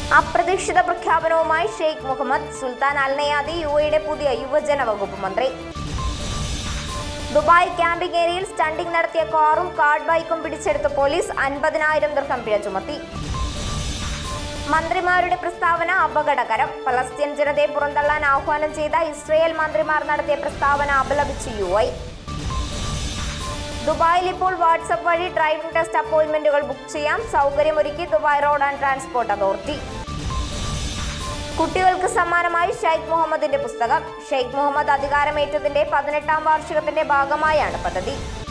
അപ്രതീക്ഷിത പ്രഖ്യാപനവുമായി Sheikh Mohammed Sultan Al Neyadi U എയുടെ പുതിയ യുവജന വകുപ്പ് മന്ത്രി ദുബായ് ക്യാമ്പിംഗ് ഏരിയയിൽ സ്റ്റണ്ടിംഗ് നടത്തിയ കാറും കാർഡ് ബൈക്കും പിടിച്ചെടുത്ത പോലീസ് അൻപതിനായിരം ദീർഘം പിഴ ചുമത്തി മന്ത്രിമാരുടെ പ്രസ്താവന അപകടകരം പലസ്തീൻ ജനതയെ പുറന്തള്ളാൻ ആഹ്വാനം ചെയ്ത ഇസ്രയേൽ മന്ത്രിമാർ നടത്തിയ പ്രസ്താവന അപലപിച്ച് യു ഐ ദുബായിൽ ഇപ്പോൾ വാട്സപ്പ് വഴി ഡ്രൈവിംഗ് ടെസ്റ്റ് അപ്പോയിന്റ്മെന്റുകൾ ബുക്ക് ചെയ്യാം സൗകര്യമൊരുക്കി Dubai road and transport authority കുട്ടികൾക്ക് സമ്മാനമായി ഷെയ്ഖ് മുഹമ്മദിന്റെ പുസ്തകം ഷെയ്ഖ് മുഹമ്മദ് അധികാരമേറ്റതിന്റെ പതിനെട്ടാം വാർഷികത്തിന്റെ ഭാഗമായാണ് പദ്ധതി